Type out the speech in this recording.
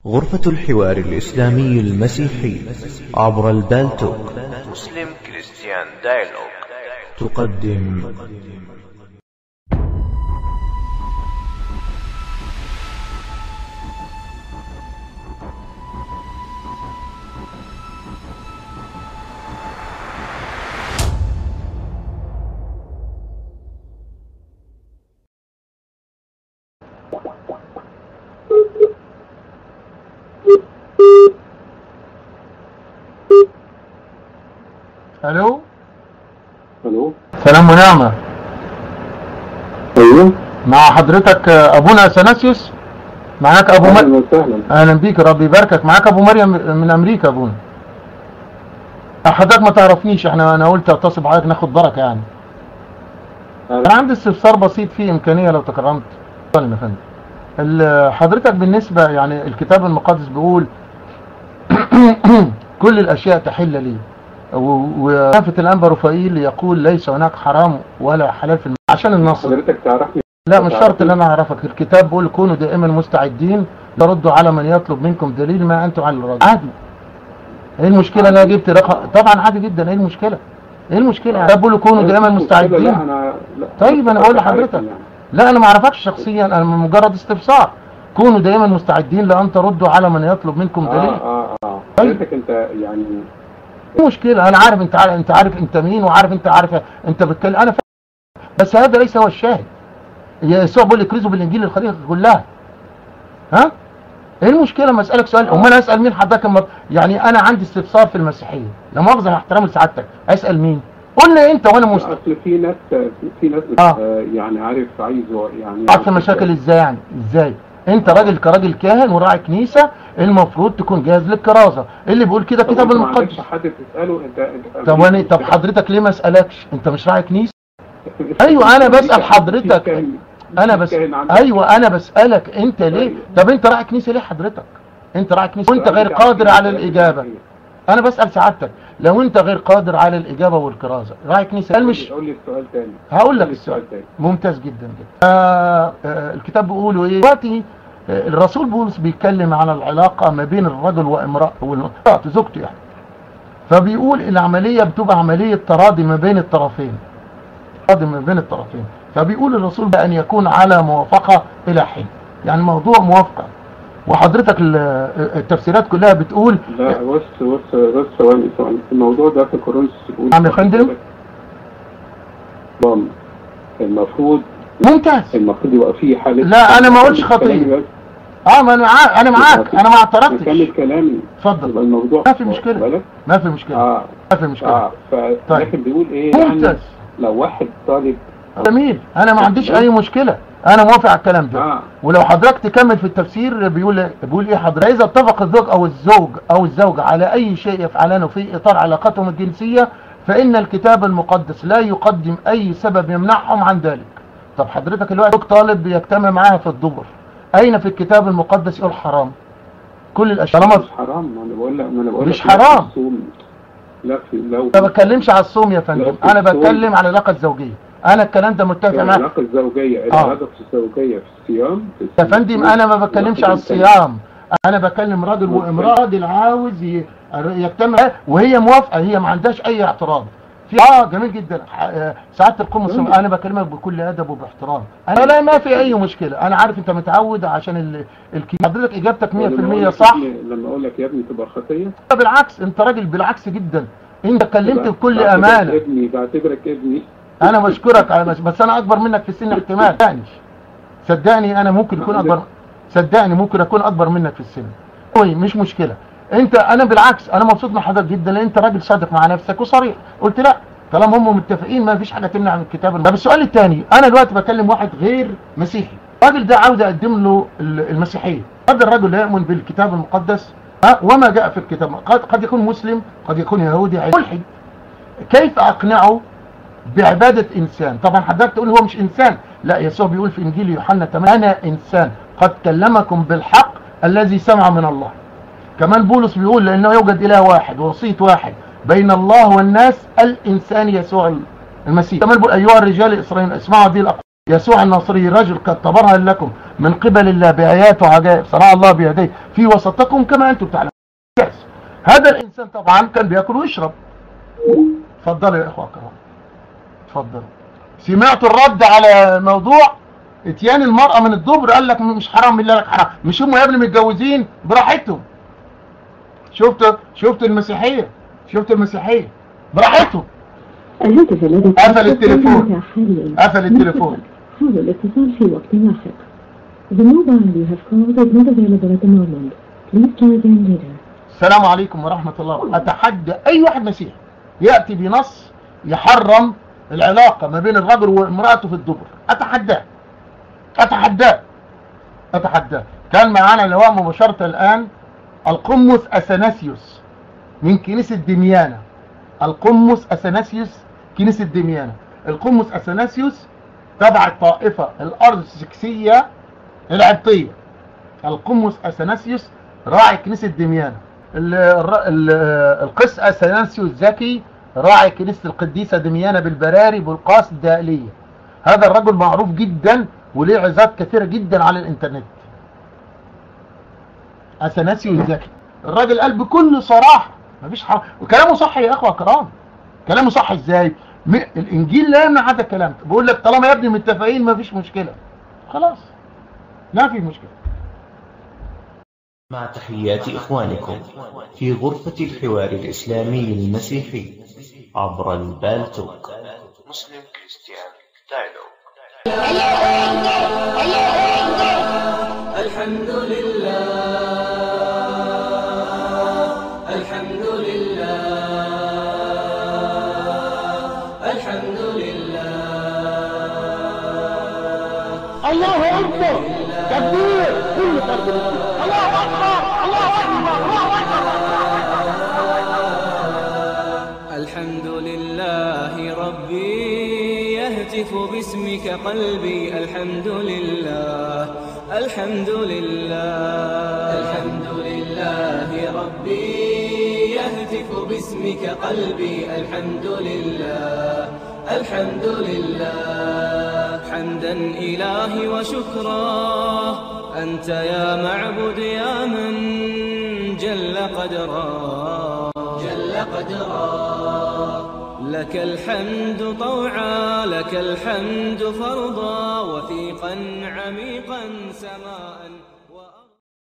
غرفة الحوار الإسلامي المسيحي عبر البالتوك مسلم كريستيان دايلوج تقدم الو الو سلام ونعمة ايوه مع حضرتك ابونا اثناسيوس معاك ابو اهلا مريم وسهلا اهلا بيك ربي يباركك معاك ابو مريم من امريكا ابونا حضرتك ما تعرفنيش احنا انا قلت اتصل بحضرتك ناخد بركه يعني انا عندي استفسار بسيط فيه امكانيه لو تكرمت اتفضل يا فندم ال- حضرتك بالنسبه يعني الكتاب المقدس بيقول كل الاشياء تحل لي و- وكافه الانبا رفائيل يقول ليس هناك حرام ولا حلال في الم... عشان النص حضرتك تعرفني لا مش شرط ان انا اعرفك الكتاب بيقول كونوا دائما مستعدين تردوا على من يطلب منكم دليل ما انتم على الرد عادي ايه المشكله انا جبت رقم طبعا عادي جدا ايه المشكله ايه المشكله الكتاب بيقول كونوا دائما لا مستعدين انا لا طيب أنا بقول لحضرتك. يعني. لا انا ما اعرفكش شخصيا انا من مجرد استفسار كونوا دائما مستعدين لان تردوا على من يطلب منكم دليل اه اه اه طيب. حضرتك انت يعني ايه المشكله انا عارف انت عارف انت عارف انت مين وعارف انت عارف انت بتتكلم انا فاهم بس هذا ليس هو الشاهد يسوع بيقول اكرزوا بالانجيل للخليقه كلها ها ايه المشكله لما اسالك سؤال امال انا اسال مين حضرتك لما يعني انا عندي استفسار في المسيحيه لا مؤاخذه مع احترامي لسعادتك اسال مين قلنا انت وانا مست اصل في ناس في, في ناس آه. آه. يعني عارف عايزه يعني عارف المشاكل ازاي يعني ازاي انت راجل كراجل كاهن وراعي كنيسه المفروض تكون جاهز للكرازه اللي بيقول كده طب كتاب أنت ما عندكش المقدس حد تساله انت انت طب وانا طب حضرتك ليه ما اسالكش انت مش راعي كنيسه أيوة، أنا بسأل حضرتك. انا بس ايوه انا بسالك انت ليه طيب. طب انت راعي كنيسه ليه حضرتك انت راعي كنيسه وانت غير قادر على الاجابه انا بسال سعادتك لو انت غير قادر على الاجابه والكرازه راعي كنيسه قال مش قول لي السؤال تاني هقول لك قول لي السؤال تاني ممتاز جدا جدا آه آه الكتاب بيقول ايه دلوقتي آه، الرسول بولس بيتكلم على العلاقه ما بين الرجل وامراه والمراه زوجته يعني فبيقول العمليه بتبقى عمليه تراضي ما بين الطرفين تراضي ما بين الطرفين فبيقول الرسول بأن يكون على موافقه الى حين يعني الموضوع موافقه وحضرتك ال- التفسيرات كلها بتقول لا بص بص بص ثواني ثواني الموضوع ده في كورنثوس بيقول نعم يا فندم. ضم. المفروض ممتاز المفروض يبقى فيه حالة لا، أنا ما قلتش كمل خطية. كلامي بس. اه ما انا معاك انا معاك انا ما اعترضتش نكمل كلامي يبقى اتفضل الموضوع ما في مشكلة. بالك؟ ما في مشكله اه ما في مشكله اه ف... طيب. لكن بيقول ايه يعني ممتاز لو واحد طالب جميل انا ما عنديش اي مشكله انا موافق على الكلام ده اه ولو حضرتك تكمل في التفسير بيقول بيقول ايه حضرتك اذا اتفق الزوج او الزوج او الزوجه على اي شيء يفعلانه في اطار علاقتهم الجنسيه فان الكتاب المقدس لا يقدم اي سبب يمنعهم عن ذلك طب حضرتك الوقت زوج طالب يجتمع معاها في الدبر اين في الكتاب المقدس يقول حرام كل الاشياء طالما مش حرام ما انا بقول لك ما انا بقول مش لك لا في حرام. الصوم. لا في لو ما بتكلمش على الصوم يا فندم لا، في انا الصوم. بتكلم على العلاقه الزوجيه انا الكلام ده متفق معاك العلاقة الزوجية العلاقة الزوجية في الصيام في يا الصيام. فندم انا ما بتكلمش على الصيام انا بكلم راجل وامراه راجل عاوز ي- يجتمع وهي موافقه هي ما عندهاش اي اعتراض في اه جميل جدا آه، سعاده القمص جميل. انا بكلمك بكل ادب وباحترام انا لا ما في اي مشكله انا عارف انت متعود عشان ال... الكي... حضرتك اجابتك 100% لما أقول لك صح يا ابني- لما اقول لك يا ابني تبقى خطية بالعكس انت راجل بالعكس جدا انت اتكلمت تبقى- بكل بعتبرك امانه ابني بعتبرك ابني انا بشكرك على بس, بس انا اكبر منك في السن احتمال صدقني صدقني انا ممكن اكون اكبر صدقني ممكن اكون اكبر منك في السن طيب مش مشكله انت انا بالعكس انا مبسوط من حضرتك جدا لان انت راجل صادق مع نفسك وصريح قلت لا طالما هم متفقين ما فيش حاجه تمنع من الكتاب طب السؤال الثاني انا دلوقتي بكلم واحد غير مسيحي الراجل ده عاوز اقدم له ال- المسيحيه قد الرجل لا يؤمن بالكتاب المقدس ها وما جاء في الكتاب قد, قد يكون مسلم قد يكون يهودي ملحد كيف اقنعه بعبادة إنسان طبعا حضرتك تقول هو مش إنسان لا يسوع بيقول في إنجيل يوحنا 8 أنا إنسان قد كلمكم بالحق الذي سمع من الله كمان بولس بيقول لأنه يوجد إله واحد ووسيط واحد بين الله والناس الإنسان يسوع المسيح كمان بيقول أيها الرجال الإسرائيليين اسمعوا هذه الأقوال يسوع الناصري رجل قد تبرهن لكم من قبل الله بآيات وعجائب صنع الله بيديه في وسطكم كما أنتم تعلمون كويس. هذا الإنسان طبعا كان بياكل ويشرب اتفضلوا يا إخوة الكرام اتفضلوا سمعتوا الرد على موضوع اتيان المرأة من الدبر قال لك مش حرام بالله لك حرام مش هم يا ابني متجوزين براحتهم شفت شفت المسيحية شفت المسيحية براحتهم الهاتف الذي قفل التليفون. تستخدمه حاليا قفل التليفون. حاول الاتصال في وقت لاحق The mobile you have called is not available at the moment. Please try again later. السلام عليكم ورحمة الله أتحدى أي واحد مسيحي يأتي بنص يحرم العلاقة ما بين الرجل وامرأته في الدبر أتحداه أتحداه أتحداه كان معانا لواء مباشرة الآن القمص أثناسيوس من كنيسة دميانة القمص أثناسيوس كنيسة دميانة القمص أثناسيوس تبع الطائفة الأرثوذكسية العبطية القمص أثناسيوس راعي كنيسة دميانة ال- الر- ال- القس أثناسيوس زكي راعي كنيسة القديسة دميانة بالبراري بالقاس الدائلية هذا الرجل معروف جدا وليه عظات كثيرة جدا على الانترنت أثناسيوس زكي الراجل قال بكل صراحة مفيش حرام وكلامه صح يا اخوة كرام كلامه صح ازاي م- الانجيل لا يمنع هذا الكلام بقول لك طالما يا ابني متفقين مفيش مشكلة خلاص ما في مشكلة مع تحيات إخوانكم في غرفة الحوار الإسلامي المسيحي عبر البالتوك مسلم كريستيان دايلوج الحمد لله الحمد لله الحمد لله الله اكبر تكبير كل فرد الله اكبر الله اكبر الله اكبر الحمد لله ربي يهتف باسمك قلبي الحمد لله الحمد لله الحمد لله ربي يهتف باسمك قلبي الحمد لله الحمد لله حمدا إلهي وشكرا أنت يا معبد يا من جل قدرا جل قدرا لك الحمد طوعا لك الحمد فرضا وثيقا عميقا سماء